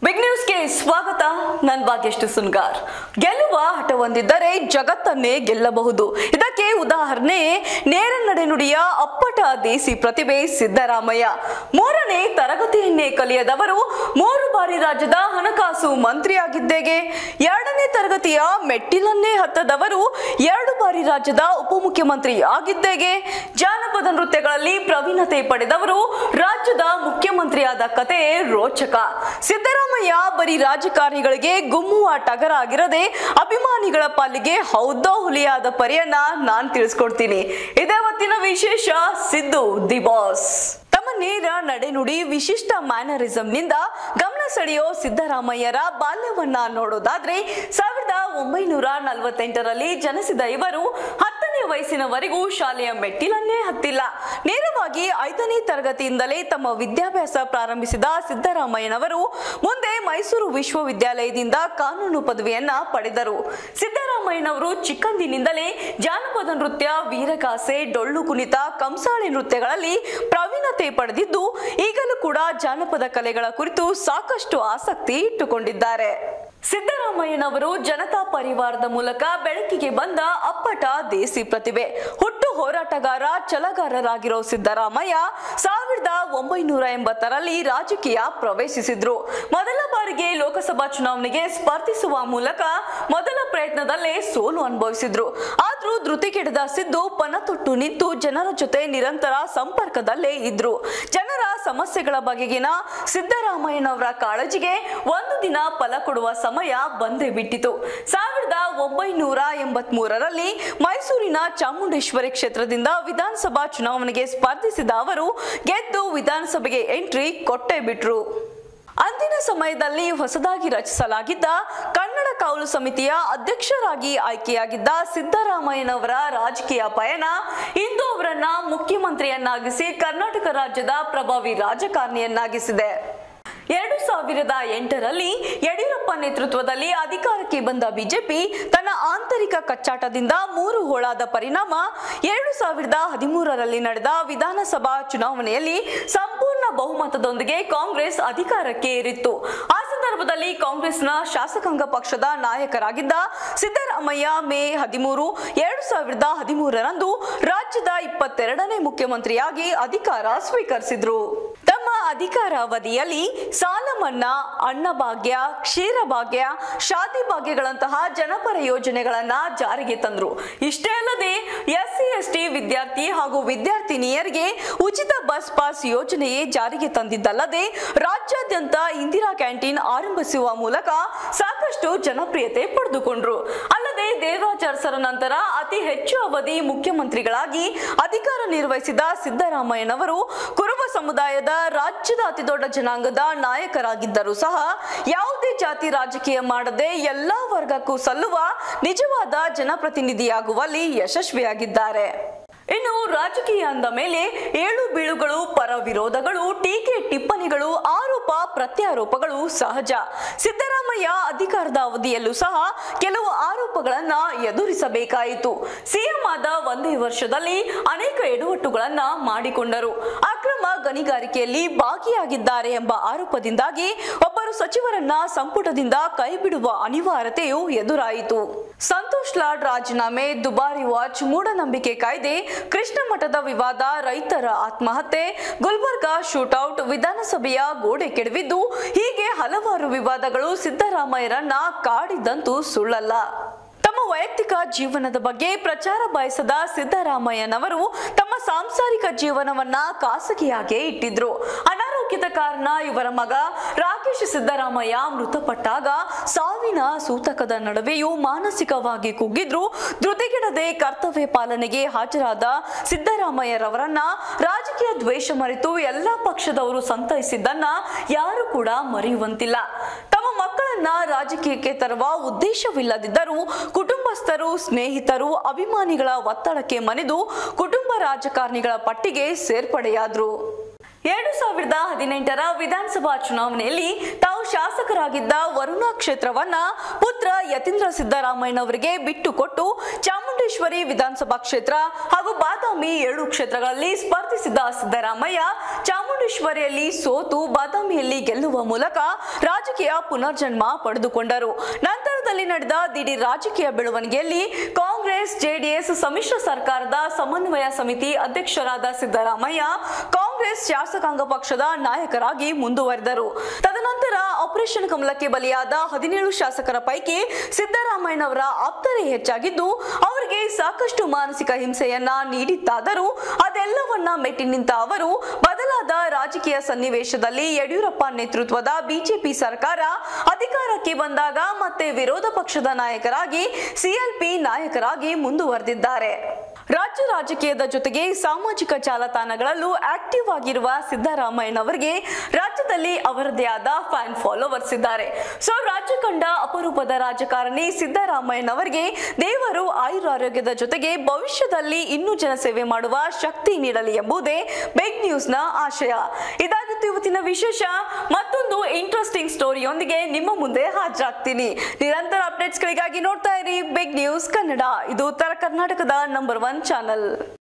big ನ್ಯೂಸ್ಗೆ ಸ್ವಾಗತ ನನ್ ಭಾಗ್ಯಷ್ಟು ಸುನ್ಗಾರ್ ಗೆಲ್ಲುವ ಹಠ ಹೊಂದಿದ್ದರೆ ಜಗತ್ತನ್ನೇ ಗೆಲ್ಲಬಹುದು ಇದಕ್ಕೆ ಉದಾಹರಣೆ ನೇರ ನಡೆನುಡಿಯ ಅಪ್ಪಟ ದೇಸಿ ಪ್ರತಿಭೆ ಸಿದ್ದರಾಮಯ್ಯ ಮೂರನೇ ತರಗತಿಯನ್ನೇ ಕಲಿಯದವರು ಮೂರು ಬಾರಿ ರಾಜ್ಯದ ಹಣಕಾಸು ಮಂತ್ರಿಯಾಗಿದ್ದೇಗೆ ಎರಡನೇ ತರಗತಿಯ ಮೆಟ್ಟಿಲನ್ನೇ ಹತ್ತದವರು ಎರಡು ಬಾರಿ ರಾಜ್ಯದ ಉಪಮುಖ್ಯಮಂತ್ರಿ ಆಗಿದ್ದೇಗೆ ಜಾನಪದ ನೃತ್ಯಗಳಲ್ಲಿ ಪ್ರವೀಣತೆ ಪಡೆದವರು ರಾಜ್ಯದ ಮುಖ್ಯಮಂತ್ರಿಯಾದ ಕತೆ ರೋಚಕ ಸಿದ್ದರಾಮಯ್ಯ ಬರೀ ರಾಜಕಾರಣಿಗಳಿಗೆ ಗುಮ್ಮುವ ಟಗರ ಆಗಿರದೆ ಅಭಿಮಾನಿಗಳ ಪಾಲಿಗೆ ಹೌದೋ ಹುಲಿಯಾದ ಪರಿಯನ್ನ ನಾನ್ ತಿಳಿಸ್ಕೊಡ್ತೀನಿ ಇದೇ ಹೊತ್ತಿನ ವಿಶೇಷ ಸಿದ್ದು ದಿ ಬಾಸ್ ತಮ್ಮ ನೇರ ನಡೆನುಡಿ ವಿಶಿಷ್ಟ ಮ್ಯಾನರಿಸಂನಿಂದ ಗಮನ ಸೆಳೆಯೋ ಸಿದ್ದರಾಮಯ್ಯರ ಬಾಲ್ಯವನ್ನ ನೋಡೋದಾದ್ರೆ ಸಾವಿರದ ಒಂಬೈನೂರ ನಲವತ್ತೆಂಟರಲ್ಲಿ ಜನಿಸಿದ ಇವರು ಹತ್ತನೇ ವಯಸ್ಸಿನವರೆಗೂ ಶಾಲೆಯ ಮೆಟ್ಟಿಲನ್ನೇ ಹತ್ತಿಲ್ಲ ನೇರವಾಗಿ ಐದನೇ ತರಗತಿಯಿಂದಲೇ ತಮ್ಮ ವಿದ್ಯಾಭ್ಯಾಸ ಪ್ರಾರಂಭಿಸಿದ ಸಿದ್ದರಾಮಯ್ಯನವರು ಮುಂದೆ ಮೈಸೂರು ವಿಶ್ವವಿದ್ಯಾಲಯದಿಂದ ಕಾನೂನು ಪದವಿಯನ್ನ ಪಡೆದರು ಸಿದ್ದರಾಮಯ್ಯನವರು ಚಿಕ್ಕಂದಿನಿಂದಲೇ ಜಾನಪದ ನೃತ್ಯ ವೀರಗಾಸೆ ಡೊಳ್ಳು ಕುಣಿತ ಕಂಸಾಳೆ ನೃತ್ಯಗಳಲ್ಲಿ ಪ್ರವೀಣತೆ ಪಡೆದಿದ್ದು ಈಗಲೂ ಕೂಡ ಜಾನಪದ ಕಲೆಗಳ ಕುರಿತು ಸಾಕಷ್ಟು ಆಸಕ್ತಿ ಇಟ್ಟುಕೊಂಡಿದ್ದಾರೆ ಸಿದ್ದರಾಮಯ್ಯನವರು ಜನತಾ ಪರಿವಾರದ ಮೂಲಕ ಬೆಳಕಿಗೆ ಬಂದ ಅಪ್ಪಟ ದೇಸಿ ಪ್ರತಿಭೆ ಹುಟ್ಟು ಹೋರಾಟಗಾರ ಛಲಗಾರರಾಗಿರೋ ಸಿದ್ದರಾಮಯ್ಯ ಸಾವಿರದ ಒಂಬೈನೂರ ಎಂಬತ್ತರಲ್ಲಿ ರಾಜಕೀಯ ಪ್ರವೇಶಿಸಿದ್ರು ಮೊದಲ ಬಾರಿಗೆ ಲೋಕಸಭಾ ಚುನಾವಣೆಗೆ ಸ್ಪರ್ಧಿಸುವ ಮೂಲಕ ಮೊದಲ ಪ್ರಯತ್ನದಲ್ಲೇ ಸೋಲು ಅನುಭವಿಸಿದ್ರು ಆದ್ರೂ ಧೃತಿಗೆಡದ ಸಿದ್ದು ಪಣತೊಟ್ಟು ನಿಂತು ಜನರ ಜೊತೆ ನಿರಂತರ ಸಂಪರ್ಕದಲ್ಲೇ ಇದ್ರು ಜನರ ಸಮಸ್ಯೆಗಳ ಬಗೆಗಿನ ಸಿದ್ದರಾಮಯ್ಯನವರ ಕಾಳಜಿಗೆ ಒಂದು ದಿನ ಫಲ ಕೊಡುವ ಸಮಯ ಬಂದೇ ಬಿಟ್ಟಿತು ಸಾವಿರದ ಒಂಬೈನೂರ ಎಂಬತ್ ಮೂರರಲ್ಲಿ ಮೈಸೂರಿನ ಚಾಮುಂಡೇಶ್ವರಿ ಕ್ಷೇತ್ರದಿಂದ ವಿಧಾನಸಭಾ ಚುನಾವಣೆಗೆ ಸ್ಪರ್ಧಿಸಿದ ಅವರು ಗೆದ್ದು ವಿಧಾನಸಭೆಗೆ ಎಂಟ್ರಿ ಕೊಟ್ಟೇ ಬಿಟ್ರು ಅಂದಿನ ಸಮಯದಲ್ಲಿ ಹೊಸದಾಗಿ ರಚಿಸಲಾಗಿದ್ದ ಕನ್ನಡ ಕಾವಲು ಸಮಿತಿಯ ಅಧ್ಯಕ್ಷರಾಗಿ ಆಯ್ಕೆಯಾಗಿದ್ದ ಸಿದ್ದರಾಮಯ್ಯನವರ ರಾಜಕೀಯ ಪಯಣ ಇಂದು ಅವರನ್ನ ಮುಖ್ಯಮಂತ್ರಿಯನ್ನಾಗಿಸಿ ಕರ್ನಾಟಕ ರಾಜ್ಯದ ಪ್ರಭಾವಿ ರಾಜಕಾರಣಿಯನ್ನಾಗಿಸಿದೆ ಎರಡು ಸಾವಿರದ ಎಂಟರಲ್ಲಿ ಯಡಿಯೂರಪ್ಪ ನೇತೃತ್ವದಲ್ಲಿ ಅಧಿಕಾರಕ್ಕೆ ಬಂದ ಬಿಜೆಪಿ ತನ್ನ ಆಂತರಿಕ ಕಚ್ಚಾಟದಿಂದ ಮೂರು ಹೋಳಾದ ಪರಿಣಾಮ ಎರಡು ಸಾವಿರದ ಹದಿಮೂರರಲ್ಲಿ ನಡೆದ ವಿಧಾನಸಭಾ ಚುನಾವಣೆಯಲ್ಲಿ ಸಂಪೂರ್ಣ ಬಹುಮತದೊಂದಿಗೆ ಕಾಂಗ್ರೆಸ್ ಅಧಿಕಾರಕ್ಕೆ ಏರಿತ್ತು ಆ ಸಂದರ್ಭದಲ್ಲಿ ಕಾಂಗ್ರೆಸ್ನ ಶಾಸಕಾಂಗ ಪಕ್ಷದ ನಾಯಕರಾಗಿದ್ದ ಸಿದ್ದರಾಮಯ್ಯ ಮೇ ಹದಿಮೂರು ಎರಡು ಸಾವಿರದ ಹದಿಮೂರರಂದು ರಾಜ್ಯದ ಇಪ್ಪತ್ತೆರಡನೇ ಮುಖ್ಯಮಂತ್ರಿಯಾಗಿ ಅಧಿಕಾರ ಸ್ವೀಕರಿಸಿದ್ರು ತಮ್ಮ ಅಧಿಕಾರಾವಧಿಯಲ್ಲಿ ಸಾಲ ಮನ್ನಾ ಅನ್ನಭಾಗ್ಯ ಕ್ಷೀರಭಾಗ್ಯ ಶಾದಿ ಭಾಗ್ಯಗಳಂತಹ ಜನಪರ ಯೋಜನೆಗಳನ್ನ ಜಾರಿಗೆ ತಂದ್ರು ಇಷ್ಟೇ ಅಲ್ಲದೆ ಎಸ್ಸಿ ಎಸ್ಟಿ ವಿದ್ಯಾರ್ಥಿ ಹಾಗೂ ವಿದ್ಯಾರ್ಥಿನಿಯರಿಗೆ ಉಚಿತ ಬಸ್ ಪಾಸ್ ಯೋಜನೆಯೇ ಜಾರಿಗೆ ತಂದಿದ್ದಲ್ಲದೆ ರಾಜ್ಯಾದ್ಯಂತ ಇಂದಿರಾ ಕ್ಯಾಂಟೀನ್ ಆರಂಭಿಸುವ ಮೂಲಕ ಸಾಕಷ್ಟು ಜನಪ್ರಿಯತೆ ಪಡೆದುಕೊಂಡ್ರು ಅಲ್ಲದೆ ದೇವರಾಜ್ ಅರಸರ ನಂತರ ಅತಿ ಹೆಚ್ಚು ಅವಧಿ ಮುಖ್ಯಮಂತ್ರಿಗಳಾಗಿ ಅಧಿಕಾರ ನಿರ್ವಹಿಸಿದ ಸಿದ್ದರಾಮಯ್ಯನವರು ಕುರುಬ ಸಮುದಾಯದ ರಾಜ್ಯದ ಅತಿದೊಡ್ಡ ಜನಾಂಗದ ನಾಯಕರಾಗಿದ್ದರೂ ಸಹ ಯಾವುದೇ ಜಾತಿ ರಾಜಕೀಯ ಮಾಡದೆ ಎಲ್ಲಾ ವರ್ಗಕ್ಕೂ ಸಲ್ಲುವ ನಿಜವಾದ ಜನಪ್ರತಿನಿಧಿಯಾಗುವಲ್ಲಿ ಯಶಸ್ವಿಯಾಗಿದ್ದಾರೆ ಇನ್ನು ರಾಜಕೀಯ ಅಂದ ಮೇಲೆ ಏಳು ಬೀಳುಗಳು ಪರ ವಿರೋಧಗಳು ಟೀಕೆ ಟಿಪ್ಪಣಿಗಳು ಆರೋಪ ಪ್ರತ್ಯಾರೋಪಗಳು ಸಹಜ ಸಿದ್ದರಾಮಯ್ಯ ಅಧಿಕಾರದ ಅವಧಿಯಲ್ಲೂ ಸಹ ಕೆಲವು ಆರೋಪಗಳನ್ನ ಎದುರಿಸಬೇಕಾಯಿತು ಸಿಎಂ ಆದ ಒಂದೇ ವರ್ಷದಲ್ಲಿ ಅನೇಕ ಎಡವಟ್ಟುಗಳನ್ನ ಮಾಡಿಕೊಂಡರು ಅಕ್ರಮ ಗಣಿಗಾರಿಕೆಯಲ್ಲಿ ಭಾಗಿಯಾಗಿದ್ದಾರೆ ಎಂಬ ಆರೋಪದಿಂದಾಗಿ ಒಬ್ಬರು ಸಚಿವರನ್ನ ಸಂಪುಟದಿಂದ ಕೈಬಿಡುವ ಅನಿವಾರ್ಯತೆಯು ಎದುರಾಯಿತು ಸಂತೋಷ್ ಲಾಡ್ ರಾಜೀನಾಮೆ ದುಬಾರಿ ವಾಚ್ ಮೂಢನಂಬಿಕೆ ಕಾಯ್ದೆ ಕೃಷ್ಣ ಮಠದ ವಿವಾದ ರೈತರ ಆತ್ಮಹತ್ಯೆ ಗುಲ್ಬರ್ಗಾ ಶೂಟೌಟ್ ವಿಧಾನಸಭೆಯ ಗೋಡೆ ಕೆಡವಿದ್ದು ಹೀಗೆ ಹಲವಾರು ವಿವಾದಗಳು ಸಿದ್ದರಾಮಯ್ಯರನ್ನ ಕಾಡಿದ್ದಂತೂ ಸುಳ್ಳಲ್ಲ ತಮ್ಮ ವೈಯಕ್ತಿಕ ಜೀವನದ ಬಗ್ಗೆ ಪ್ರಚಾರ ಬಯಸದ ಸಿದ್ದರಾಮಯ್ಯನವರು ತಮ್ಮ ಸಾಂಸಾರಿಕ ಜೀವನವನ್ನ ಖಾಸಗಿಯಾಗೇ ಇಟ್ಟಿದ್ರು ಅನಾರೋಗ್ಯದ ಕಾರಣ ಇವರ ಮಗ ರಾಕೇಶ್ ಸಿದ್ದರಾಮಯ್ಯ ಮೃತಪಟ್ಟಾಗ ಸಾವಿನ ಸೂತಕದ ನಡುವೆಯೂ ಮಾನಸಿಕವಾಗಿ ಕುಗ್ಗಿದ್ರು ಧೃತಿಗೆಡದೆ ಕರ್ತವ್ಯ ಪಾಲನೆಗೆ ಹಾಜರಾದ ಸಿದ್ದರಾಮಯ್ಯರವರನ್ನ ರಾಜಕೀಯ ದ್ವೇಷ ಮರೆತು ಎಲ್ಲಾ ಪಕ್ಷದವರು ಸಂತೈಸಿದ್ದನ್ನ ಯಾರು ಕೂಡ ಮರೆಯುವಂತಿಲ್ಲ ತಮ್ಮ ಮಕ್ಕಳನ್ನ ರಾಜಕೀಯಕ್ಕೆ ತರುವ ಉದ್ದೇಶವಿಲ್ಲದಿದ್ದರೂ ಕುಟುಂಬಸ್ಥರು ಸ್ನೇಹಿತರು ಅಭಿಮಾನಿಗಳ ಒತ್ತಡಕ್ಕೆ ಮನೆದು ಕುಟುಂಬ ರಾಜಕಾರಣಿಗಳ ಪಟ್ಟಿಗೆ ಸೇರ್ಪಡೆಯಾದ್ರು ಎರಡು ಸಾವಿರದ ಹದಿನೆಂಟರ ವಿಧಾನಸಭಾ ಚುನಾವಣೆಯಲ್ಲಿ ತಾವು ಶಾಸಕ ಶಾಸಕರಾಗಿದ್ದ ವರುಣಾ ಕ್ಷೇತ್ರವನ್ನ ಪುತ್ರ ಯತೀಂದ್ರ ಸಿದ್ದರಾಮಯ್ಯನವರಿಗೆ ಬಿಟ್ಟು ಕೊಟ್ಟು ಚಾಮುಂಡೇಶ್ವರಿ ವಿಧಾನಸಭಾ ಕ್ಷೇತ್ರ ಹಾಗೂ ಬಾದಾಮಿ ಎರಡು ಕ್ಷೇತ್ರಗಳಲ್ಲಿ ಸ್ಪರ್ಧಿಸಿದ್ದ ಸಿದ್ದರಾಮಯ್ಯ ಚಾಮುಂಡೇಶ್ವರಿಯಲ್ಲಿ ಸೋತು ಬಾದಾಮಿಯಲ್ಲಿ ಗೆಲ್ಲುವ ಮೂಲಕ ರಾಜಕೀಯ ಪುನರ್ಜನ್ಮ ಪಡೆದುಕೊಂಡರು ನಂತರದಲ್ಲಿ ನಡೆದ ದಿಢೀರ್ ರಾಜಕೀಯ ಬೆಳವಣಿಗೆಯಲ್ಲಿ ಕಾಂಗ್ರೆಸ್ ಜೆಡಿಎಸ್ ಸಮ್ಮಿಶ್ರ ಸರ್ಕಾರದ ಸಮನ್ವಯ ಸಮಿತಿ ಅಧ್ಯಕ್ಷರಾದ ಸಿದ್ದರಾಮಯ್ಯ ಕಾಂಗ್ರೆಸ್ ಶಾಸಕಾಂಗ ಪಕ್ಷದ ನಾಯಕರಾಗಿ ಮುಂದುವರೆದರು ತದನಂತರ ಆಪರೇಷನ್ ಕಮಲಕ್ಕೆ ಬಲಿಯಾದ ಹದಿನೇಳು ಶಾಸಕರ ಪೈಕಿ ಸಿದ್ದರಾಮಯ್ಯನವರ ಆಪ್ತರೇ ಹೆಚ್ಚಾಗಿದ್ದು ಅವರಿಗೆ ಸಾಕಷ್ಟು ಮಾನಸಿಕ ಹಿಂಸೆಯನ್ನ ನೀಡಿದ್ದಾದರೂ ಅದೆಲ್ಲವನ್ನ ಮೆಟ್ಟಿ ನಿಂತ ಅವರು ಬದಲಾದ ರಾಜಕೀಯ ಸನ್ನಿವೇಶದಲ್ಲಿ ಯಡಿಯೂರಪ್ಪ ನೇತೃತ್ವದ ಬಿಜೆಪಿ ಸರ್ಕಾರ ಅಧಿಕಾರಕ್ಕೆ ಬಂದಾಗ ಮತ್ತೆ ವಿರೋಧ ಪಕ್ಷದ ನಾಯಕರಾಗಿ ಸಿಎಲ್ಪಿ ನಾಯಕರಾಗಿ ಮುಂದುವರೆದಿದ್ದಾರೆ ರಾಜ್ಯ ರಾಜಕೀಯದ ಜೊತೆಗೆ ಸಾಮಾಜಿಕ ಜಾಲತಾಣಗಳಲ್ಲೂ ಆಕ್ಟಿವ್ ಆಗಿರುವ ಸಿದ್ದರಾಮಯ್ಯನವರಿಗೆ ರಾಜ್ಯದಲ್ಲಿ ಅವರದೇ ಆದ ಫ್ಯಾನ್ ಫಾಲೋವರ್ಸ್ ಇದ್ದಾರೆ ಸೊ ರಾಜ್ಯ ಕಂಡ ಅಪರೂಪದ ರಾಜಕಾರಣಿ ಸಿದ್ದರಾಮಯ್ಯನವರಿಗೆ ದೇವರು ಆಯುರಾರೋಗ್ಯದ ಜೊತೆಗೆ ಭವಿಷ್ಯದಲ್ಲಿ ಇನ್ನೂ ಜನಸೇವೆ ಮಾಡುವ ಶಕ್ತಿ ನೀಡಲಿ ಎಂಬುದೇ ಬಿಗ್ ನ್ಯೂಸ್ ನ ಆಶಯ ಇದಾಗಿತ್ತು ಇವತ್ತಿನ ವಿಶೇಷ ಮತ್ತೊಂದು ಇಂಟ್ರೆಸ್ಟಿಂಗ್ ಸ್ಟೋರಿಯೊಂದಿಗೆ ನಿಮ್ಮ ಮುಂದೆ ಹಾಜರಾಗ್ತೀನಿ ನಿರಂತರ ಅಪ್ಡೇಟ್ಸ್ಗಳಿಗಾಗಿ ನೋಡ್ತಾ ಇರಿ ಬಿಗ್ ನ್ಯೂಸ್ ಕನ್ನಡ ಇದು ಉತ್ತರ ಕರ್ನಾಟಕದ ನಂಬರ್ ಒನ್ ಚಾನಲ್